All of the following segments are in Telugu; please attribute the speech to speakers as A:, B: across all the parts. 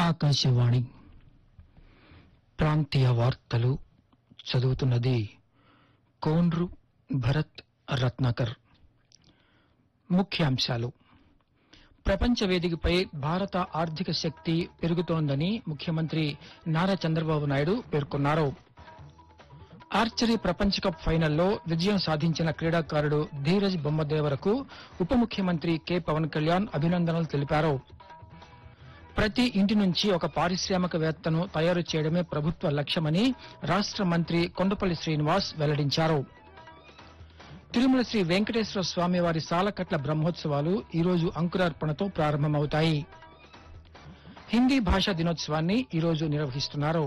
A: ఆకాశవాణి ప్రాంతీయ వార్తలు చదువుతున్నది కోన్రు భరత్ రత్నాకర్ ముఖ్యాంశాలు ప్రపంచ వేదికపై భారత ఆర్థిక శక్తి పెరుగుతోందని ముఖ్యమంత్రి నారా చంద్రబాబు నాయుడు పేర్కొన్నారు ఆర్చరీ ప్రపంచ కప్ ఫైనల్లో విజయం సాధించిన క్రీడాకారుడు ధీరజ్ బొమ్మదేవరకు ఉప ముఖ్యమంత్రి కె పవన్ కళ్యాణ్ అభినందనలు తెలిపారు ప్రతి ఇంటి నుంచి ఒక పారిశ్రామికవేత్తను తయారు చేయడమే ప్రభుత్వ లక్ష్యమని రాష్ట మంత్రి కొండపల్లి శ్రీనివాస్ వెల్లడించారు తిరుమల శ్రీ వెంకటేశ్వర స్వామి వారి సాలకట్ల బ్రహ్మోత్సవాలు ఈరోజు అంకురార్పణతో ప్రారంభమవుతాయి హిందీ భాషా దినోత్సవాన్ని ఈరోజు నిర్వహిస్తున్నారు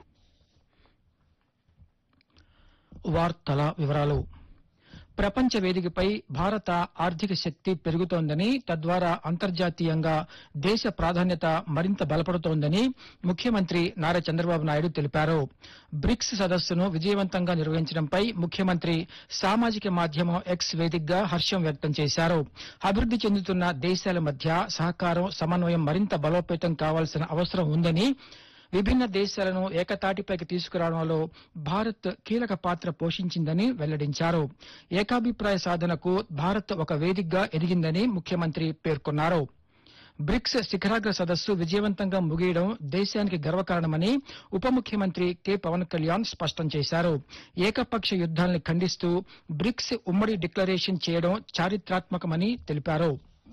A: వార్తల వివరాలు ప్రపంచ వేదికపై భారత ఆర్థిక శక్తి పెరుగుతోందని తద్వారా అంతర్జాతీయంగా దేశ ప్రాధాన్యత మరింత బలపడుతోందని ముఖ్యమంత్రి నారా చంద్రబాబు నాయుడు తెలిపారు బ్రిక్స్ సదస్సును విజయవంతంగా నిర్వహించడంపై ముఖ్యమంత్రి సామాజిక మాధ్యమం ఎక్స్ వేదికగా హర్షం వ్యక్తం చేశారు అభివృద్ది చెందుతున్న దేశాల మధ్య సహకారం సమన్వయం మరింత బలోపేతం కావాల్సిన అవసరం ఉందని విభిన్న దేశాలను ఏకతాటిపైకి తీసుకురావడంలో భారత్ కీలక పాత్ర పోషించిందని వెల్లడించారు ఏకాభిప్రాయ సాధనకు భారత్ ఒక వేదికగా ఎదిగిందని ముఖ్యమంత్రి పేర్కొన్నారు బ్రిక్స్ శిఖరాగ్ర సదస్సు విజయవంతంగా ముగియడం దేశానికి గర్వకారణమని ఉప ముఖ్యమంత్రి కె పవన్ కళ్యాణ్ స్పష్టం చేశారు ఏకపక్ష యుద్దాలను ఖండిస్తూ బ్రిక్స్ ఉమ్మడి డిక్లరేషన్ చేయడం చారిత్రాత్మకమని తెలిపారు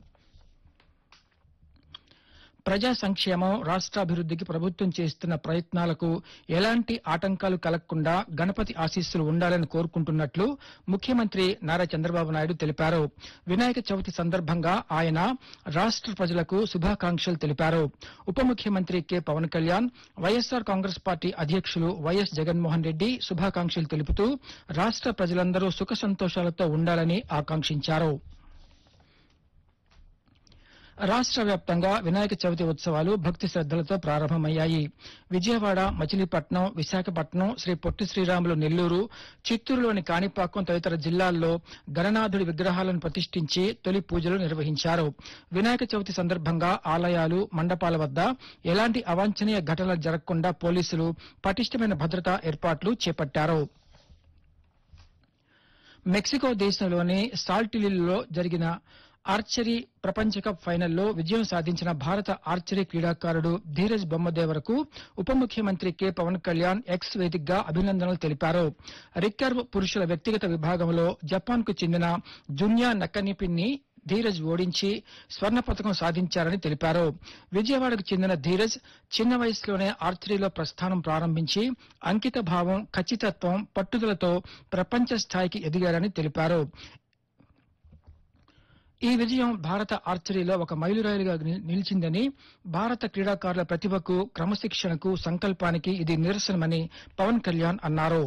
A: ప్రజా సంక్షేమం రాష్ట్రాభివృద్ధికి ప్రభుత్వం చేస్తున్న ప్రయత్నాలకు ఎలాంటి ఆటంకాలు కలగకుండా గణపతి ఆశీస్సులు ఉండాలని కోరుకుంటున్నట్లు ముఖ్యమంత్రి నారా చంద్రబాబు నాయుడు తెలిపారు వినాయక చవితి సందర్భంగా ఆయన రాష్ట్ర ప్రజలకు శుభాకాంక్షలు తెలిపారు ఉప ముఖ్యమంత్రి K Pawan Kalyan YSR Congress party అధ్యక్షులు వైఎస్ జగన్మోహన్ రెడ్డి శుభాకాంక్షలు తెలుపుతూ రాష్ట్ర ప్రజలందరూ సుఖ సంతోషాలతో ఉండాలని ఆకాంక్షించారు రాష్ట్ర వ్యాప్తంగా వినాయక చవితి ఉత్సవాలు భక్తి శ్రద్దలతో ప్రారంభమయ్యాయి విజయవాడ మచిలీపట్నం విశాఖపట్నం శ్రీ పొట్టి శ్రీరాములు నెల్లూరు చిత్తూరులోని కాణిపాకం తదితర జిల్లాల్లో గణనాథుడి విగ్రహాలను ప్రతిష్ఠించి తొలి పూజలు నిర్వహించారు వినాయక చవితి సందర్భంగా ఆలయాలు మండపాల వద్ద ఎలాంటి అవాంఛనీయ ఘటనలు జరగకుండా పోలీసులు పటిష్టమైన భద్రతా ఏర్పాట్లు చేపట్టారు మెక్సికో దేశంలోని సాల్టిలిల్లో జరిగిన ఆర్చరీ ప్రపంచ కప్ ఫైనల్లో విజయం సాధించిన భారత ఆర్చరీ క్రీడాకారుడు ధీరజ్ బొమ్మదేవరకు ఉప ముఖ్యమంత్రి కె పవన్ కళ్యాణ్ ఎక్స్ వేదికగా అభినందనలు తెలిపారు రికర్వ్ పురుషుల వ్యక్తిగత విభాగంలో జపాన్ కు చెందిన జున్యా నక్కనిపిన్ని ధీరజ్ ఓడించి స్వర్ణ పథకం సాధించారని తెలిపారు విజయవాడకు చెందిన ధీరజ్ చిన్న వయసులోనే ఆర్చరీలో ప్రస్థానం ప్రారంభించి అంకిత భావం ఖచ్చితత్వం పట్టుదలతో ప్రపంచ స్థాయికి ఎదిగారని తెలిపారు ఈ విజయం భారత ఆర్చరీలో ఒక మైలురాయిలుగా ని- నిలిచిందని భారత క్రీడాకారుల ప్రతిభకు క్రమశిక్షణకు సంకల్పానికి ఇది నిరసనమని పవన్ కళ్యాణ్ అన్నారు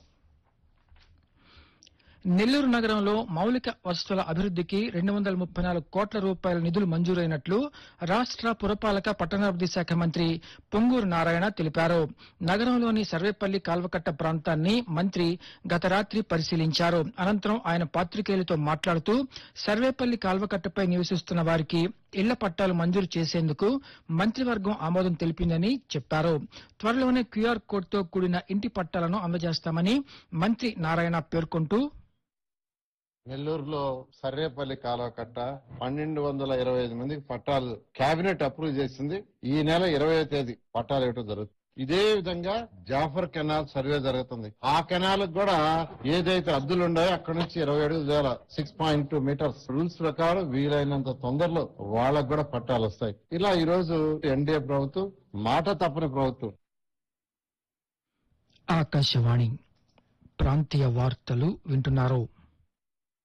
A: నెల్లూరు నగరంలో మౌలిక వసతుల అభివృద్ధికి రెండు వందల ముప్పై నాలుగు కోట్ల రూపాయల నిధులు మంజూరైనట్లు రాష్ట్ర పురపాలక పట్టణాభివృద్ధి శాఖ మంత్రి పొంగూరు నారాయణ తెలిపారు నగరంలోని సర్వేపల్లి కాల్వకట్ట ప్రాంతాన్ని మంత్రి గత రాత్రి పరిశీలించారు అనంతరం ఆయన పాత్రికేయులతో మాట్లాడుతూ సర్వేపల్లి కాల్వకట్టపై నివసిస్తున్న వారికి ఇళ్ల పట్టాలు మంజూరు చేసేందుకు మంత్రివర్గం ఆమోదం తెలిపిందని చెప్పారు త్వరలోనే క్యూఆర్ కోడ్తో కూడిన ఇంటి పట్టాలను అందజేస్తామని మంత్రి నారాయణ పేర్కొంటూ
B: నెల్లూరులో సర్రేపల్లి కాలువ కట్ట పన్నెండు వందల ఇరవై ఐదు మందికి పట్టాలు కేబినెట్ అప్రూవ్ చేసింది ఈ నెల ఇరవై తేదీ పట్టాలు ఇవ్వడం జరుగుతుంది ఇదే విధంగా జాఫర్ కెనాల్ సర్వే జరుగుతుంది ఆ కెనాల్ కూడా ఏదైతే అద్దులు ఉన్నాయో అక్కడ నుంచి ఇరవై అడుగుల దూర six point two meters rules ప్రకారం వీలైనంత తొందరలో వాళ్ళకు కూడా పట్టాలు వస్తాయి ఇలా ఈ రోజు ఎన్డీఏ ప్రభుత్వం మాట తప్పని ప్రభుత్వం
A: ఆకాశవాణి ప్రాంతీయ వార్తలు వింటున్నారు